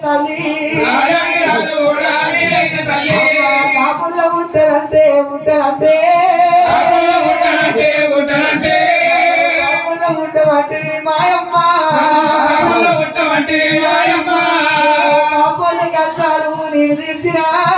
తల్లి రాజాని రాజు కూడా నీరైన తల్లి కాపుల్లో ఉంటారంటే ఉంటారంటే కాపుల్లో ఉంటానంటే ఉంటానంటే కాపుల్లో ఉండబట్టి మాయమ్మ కాపుల్లో ఉంటామంటే రాయమ్మ కాపుల కష్టాలు నేను తీర్చినా